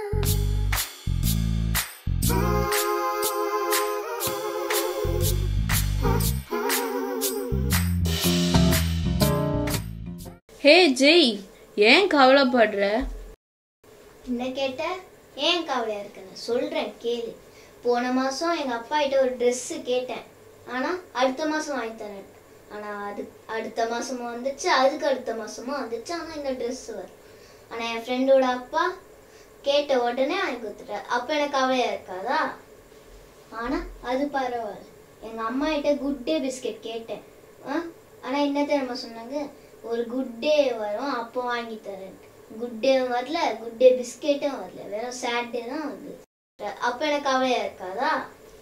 ஹே ஜெய் ஏன் கவலைப்படுற என்ன கேட்ட ஏன் கவலையா இருக்குன்னு சொல்றேன் கேளு போன மாசம் எங்க அப்பா கிட்ட ஒரு Dress கேட்டேன் ஆனா அடுத்த மாசம் வாங்கி தரேன் ஆனா அது அடுத்த மாசமும் வந்துச்சு அதுக்கு அடுத்த மாசமும் வந்துச்சு ஆனா இந்த Dress வரும் ஆனா என் ஃப்ரெண்டோட அப்பா கேட்ட உடனே வாங்கி கொடுத்துட்டாரு அப்ப எனக்கு கவலையா இருக்காதா ஆனா அது பரவாயில்ல எங்க அம்மா கிட்ட குட் டே பிஸ்கெட் கேட்டேன் ஆ? ஆனா என்ன தெரியுமா சொன்னாங்க ஒரு குட் டே வரும் அப்போ வாங்கி தரேன் குட் டே வரல குட் டே பிஸ்கெட்டும் வரல வெறும் சேட் டே தான் வந்து அப்ப எனக்கு கவலையா இருக்காதா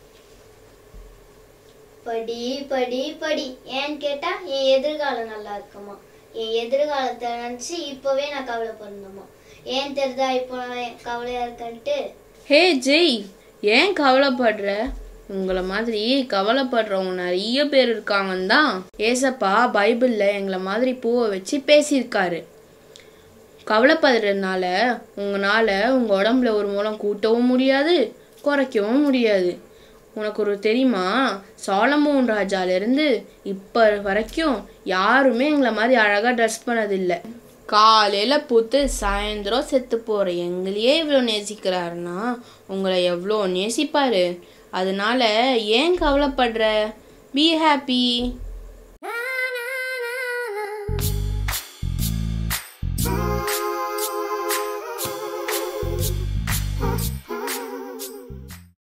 படி படி படி ஏன்னு கேட்டா என் எதிர்காலம் நல்லா இருக்குமா என் எதிர்காலத்தை நினைச்சு இப்பவே நான் கவலைப்படணுமா ஏன் தெரியுதா இப்போ நான் கவலையா இருக்கேன்ட்டு ஹே ஜெய் ஏன் கவலைப்படுற உங்களை மாதிரி கவலைப்படுறவங்க நிறைய பேர் இருக்காங்கன்னு தான் ஏசப்பா பைபிளில் எங்களை மாதிரி பூவை வச்சு பேசியிருக்காரு கவலைப்படுறதுனால உங்களால் உங்கள் உடம்புல ஒரு மூலம் கூட்டவும் முடியாது குறைக்கவும் முடியாது உனக்கு ஒரு தெரியுமா சாலமோன் ராஜாலேருந்து இப்போ வரைக்கும் யாருமே எங்களை மாதிரி அழகாக ட்ரெஸ் பண்ணதில்லை காலையில் பூத்து சாயந்தரம் செத்து போகிற எங்களையே இவ்வளோ நேசிக்கிறாருன்னா உங்களை எவ்வளோ நேசிப்பாரு அதனால ஏன் கவலைப்படுற பி ஹாப்பி